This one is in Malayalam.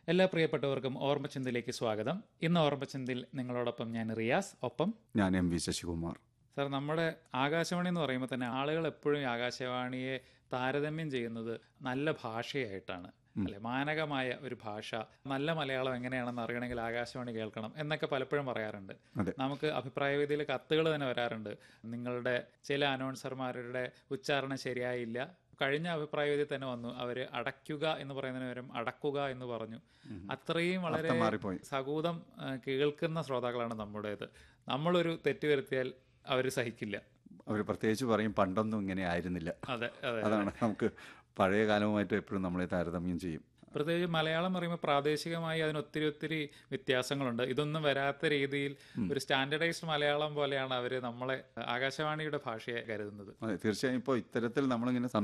എല്ലാ പ്രിയപ്പെട്ടവർക്കും ഓർമ്മചിന്തയിലേക്ക് സ്വാഗതം ഇന്ന് ഓർമ്മചിന്തയിൽ നിങ്ങളോടൊപ്പം ഞാൻ റിയാസ് ഒപ്പം ഞാൻ എം വി ശശികുമാർ സാർ നമ്മുടെ ആകാശവാണി എന്ന് പറയുമ്പോൾ തന്നെ ആളുകൾ എപ്പോഴും ഈ ആകാശവാണിയെ താരതമ്യം ചെയ്യുന്നത് നല്ല ഭാഷയായിട്ടാണ് അല്ലെ മാനകമായ ഒരു ഭാഷ നല്ല മലയാളം എങ്ങനെയാണെന്ന് അറിയണമെങ്കിൽ ആകാശവാണി കേൾക്കണം എന്നൊക്കെ പലപ്പോഴും പറയാറുണ്ട് അതെ. നമുക്ക് അഭിപ്രായ വേദിയിൽ കത്തുകൾ തന്നെ വരാറുണ്ട് നിങ്ങളുടെ ചില അനൗൺസർമാരുടെ ഉച്ചാരണം ശരിയായില്ല കഴിഞ്ഞ അഭിപ്രായ വേദിയിൽ തന്നെ വന്നു അവര് അടയ്ക്കുക എന്ന് പറയുന്നതിന് പകരം അടക്കുക എന്ന് പറഞ്ഞു അത്രയും വളരെ അർത്ഥം മാറിപ്പോയി സകൂതം ആ, കേൾക്കുന്ന ശ്രോതാക്കളാണ് നമ്മുടേത് നമ്മളൊരു തെറ്റ് വരുത്തിയാൽ അവർ സഹിക്കില്ല അവർ പ്രത്യേകിച്ച് പറയും പണ്ടൊന്നും ഇങ്ങനെ ആയിരുന്നില്ല അതെ അതെ അതാണ് നമുക്ക് പഴയ കാലവുമായിട്ട് എപ്പോഴും നമ്മളെ താരതമ്യം ചെയ്യും പ്രത്യേകിച്ച് മലയാളം പറയുമ്പോൾ പ്രാദേശികമായി അതിന് ഒത്തിരി ഒത്തിരി വ്യത്യാസങ്ങളുണ്ട് ഇതൊന്നും വരാത്ത രീതിയിൽ ഒരു സ്റ്റാൻഡർഡൈസ്ഡ് മലയാളം പോലെയാണ് അവർ നമ്മളെ ആകാശവാണിയുടെ ഭാഷയെ കരുതുന്നത് അതെ തീർച്ചയായും ഇപ്പോൾ ഇത്തരത്തിൽ നമ്മളിങ്ങനെ